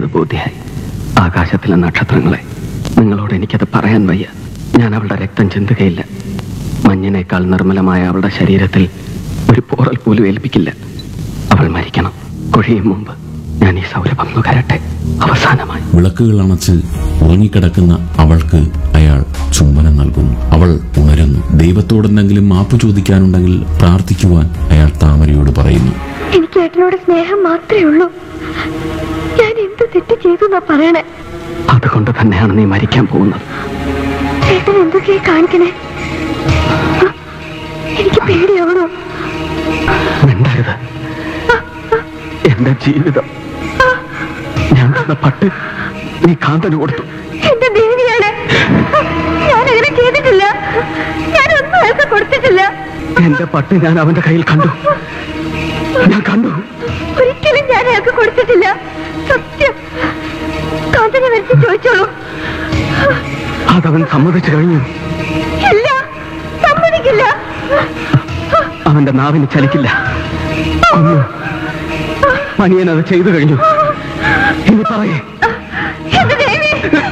എനിക്കത് ബോധ്യായി ആകാശത്തിലെ നക്ഷത്രങ്ങളെ നിങ്ങളോട് എനിക്കത് പറയാൻ വയ്യ ഞാൻ അവളുടെ രക്തം ചിന്തുകയില്ല മഞ്ഞിനേക്കാൾ നിർമ്മലമായ അവളുടെ ശരീരത്തിൽ ഒരു പോറൽ പോലും ഏൽപ്പിക്കില്ല അവൾ മരിക്കണം കൊഴിയും മുമ്പ് ഞാൻ ഈ സൗരഭം നുകരട്ടെ അവസാനമായി വിളക്കുകൾ അണച്ച് ഉറങ്ങിക്കിടക്കുന്ന അവൾക്ക് അയാൾ ചുംബനം നൽകുന്നു അവൾ ഉണരുന്നു ദൈവത്തോടെന്തെങ്കിലും മാപ്പ് ചോദിക്കാനുണ്ടെങ്കിൽ പ്രാർത്ഥിക്കുവാൻ അയാൾ താമരയോട് പറയുന്നു എനിക്ക് ഏട്ടനോട് സ്നേഹം മാത്രമേ ഉള്ളൂ ഞാൻ എന്ത് തെറ്റ് ചെയ്തു എന്നാ പറയണേ അതുകൊണ്ട് തന്നെയാണ് നീ മരിക്കാൻ പോകുന്നത് ചേട്ടൻ എന്തൊക്കെയാ കാണിക്കണേ ആ, എനിക്ക് പേടിയാവണോ മിണ്ടരുത് എന്റെ ജീവിതം ഞാൻ തന്ന പട്ട് നീ കാന്തന് കൊടുത്തു എന്റെ ദേവിയാണ് ഞാൻ അങ്ങനെ ചെയ്തിട്ടില്ല ഞാൻ ഒന്നും അയാൾക്ക് കൊടുത്തിട്ടില്ല എന്റെ പട്ട് ഞാൻ അവന്റെ കയ്യിൽ കണ്ടു ഞാൻ കണ്ടു ഒരിക്കലും ഞാൻ അയാൾക്ക് കൊടുത്തിട്ടില്ല സത്യം കാന്തനെ വരച്ച് ചോദിച്ചോളൂ അതവൻ സമ്മതിച്ചു കഴിഞ്ഞു ഇല്ല സമ്മതിക്കില്ല അവന്റെ നാവിന് ചലിക്കില്ല കൊന്നു പനിയൻ അത് ചെയ്തു കഴിഞ്ഞു ഇനി പറയേ എന്റെ ദേവി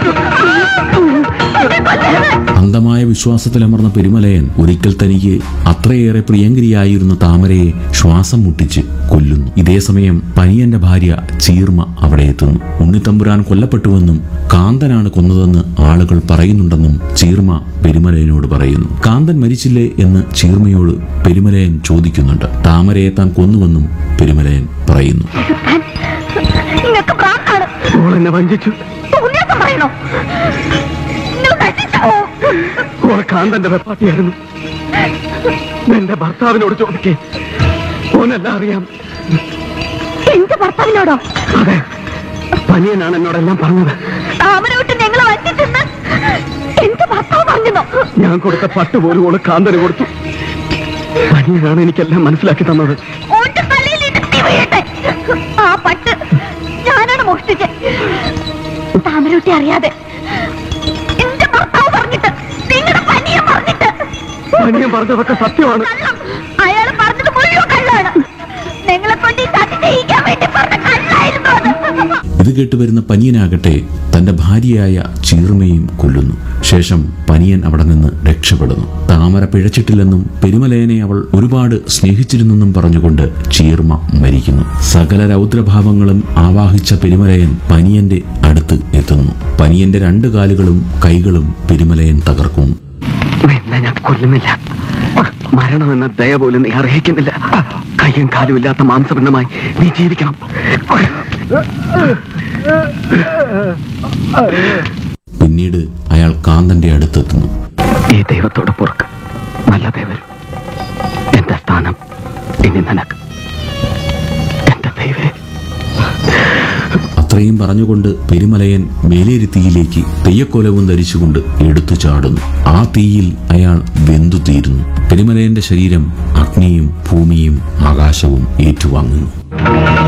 എന്നെ കൊല്ലരുത്. അന്ധമായ വിശ്വാസത്തിലമർന്ന പെരുമലയൻ ഒരിക്കൽ തനിക്ക് അത്രയേറെ പ്രിയങ്കരിയായിരുന്ന താമരയെ ശ്വാസം മുട്ടിച്ച് കൊല്ലുന്നു ഇതേസമയം പനിയന്റെ ഭാര്യ ചീർമ അവിടെ എത്തുന്നു ഉണ്ണിത്തമ്പുരാൻ കൊല്ലപ്പെട്ടുവെന്നും കാന്തനാണ് കൊന്നതെന്ന് ആളുകൾ പറയുന്നുണ്ടെന്നും ചീർമ പെരുമലയനോട് പറയുന്നു കാന്തൻ മരിച്ചില്ലേ എന്ന് ചീർമയോട് പെരുമലയൻ ചോദിക്കുന്നുണ്ട് താമരയെ താൻ കൊന്നുവെന്നും പെരുമലയൻ പറയുന്നു താൻ നിങ്ങൾക്ക് പ്രാന്താണ് ഓൾ എന്നെ വഞ്ചിച്ചു ഉണ്ണിയൊക്കെ പറയണോ നിങ്ങൾ നശിച്ചു പോവും. ഓൾ കാന്തന്റെ വെപ്പാട്ടിയായിരുന്നു എന്റെ ഭർത്താവിനോട് ചോദിക്കേ ഓനെല്ലാം അറിയാം എന്റെ ഭർത്താവിനോടോ അതെ പനിയനാണ് എന്നോടെല്ലാം പറഞ്ഞത് താമര വിട്ട് നിങ്ങൾ വഞ്ചിച്ചെന്ന് എന്റെ ഭർത്താവ് പറഞ്ഞോ ഞാൻ കൊടുത്ത പട്ട് പോലും ഓള് കാന്തന് കൊടുത്തു പനിയനാണ് എനിക്കെല്ലാം മനസ്സിലാക്കി തന്നത് ഓന്റെ തലയിൽ ഇടുത്തി വീഴട്ടെ ആ പട്ട് ഞാനാണ് മോഷ്ടിച്ചത് താമരൂട്ടി അറിയാതെ എന്റെ ഭർത്താവ് പറഞ്ഞിട്ട് നിങ്ങളുടെ പനിയെ പറഞ്ഞിട്ട് പനിയൻ പറഞ്ഞതൊക്കെ സത്യമാണ് കള്ളം അയാൾ പറഞ്ഞത് മുഴുവൻ കള്ളാണ് നിങ്ങളെ കൊണ്ട് ഈ ചതി ചെയ്യിക്കാൻ വേണ്ടി പറഞ്ഞ കള്ളായിരുന്നു അത് ഇത് കേട്ടുവരുന്ന പനിയനാകട്ടെ തന്റെ ഭാര്യയായ ചീർമയും കൊല്ലുന്നു ശേഷം പനിയൻ അവിടെ നിന്ന് രക്ഷപ്പെടുന്നു താമര പിഴച്ചിട്ടില്ലെന്നും പെരുമലയനെ അവൾ ഒരുപാട് സ്നേഹിച്ചിരുന്നെന്നും പറഞ്ഞുകൊണ്ട് ചീർമ മരിക്കുന്നു സകല രൗദ്രഭാവങ്ങളും ആവാഹിച്ച പെരുമലയൻ പനിയന്റെ അടുത്ത് എത്തുന്നു പനിയന്റെ രണ്ട് കാലുകളും കൈകളും പെരുമലയൻ തകർക്കുന്നു നിന്നെ ഞാൻ കൊല്ലുന്നില്ല മരണമെന്ന ദയ പോലും നീ അർഹിക്കുന്നില്ല കയ്യും കാലും ഇല്ലാത്ത മാംസപിണ്ഡമായി നീ ജീവിക്കണം പിന്നീട് അയാൾ കാന്തന്റെ അടുത്തെത്തുന്നു ഈ ദൈവത്തോട് പുറക്ക് നല്ലതേ വരും എന്റെ സ്ഥാനം ഇനി നിനക്ക് എന്റെ ദൈവേ അത്രയും പറഞ്ഞുകൊണ്ട് പെരുമലയൻ മേലേരി തീയിലേക്ക് തെയ്യക്കോലവും ധരിച്ചുകൊണ്ട് എടുത്തു ചാടുന്നു ആ തീയിൽ അയാൾ വെന്തു തീരുന്നു പെരുമലയന്റെ ശരീരം അഗ്നിയും ഭൂമിയും ആകാശവും ഏറ്റുവാങ്ങുന്നു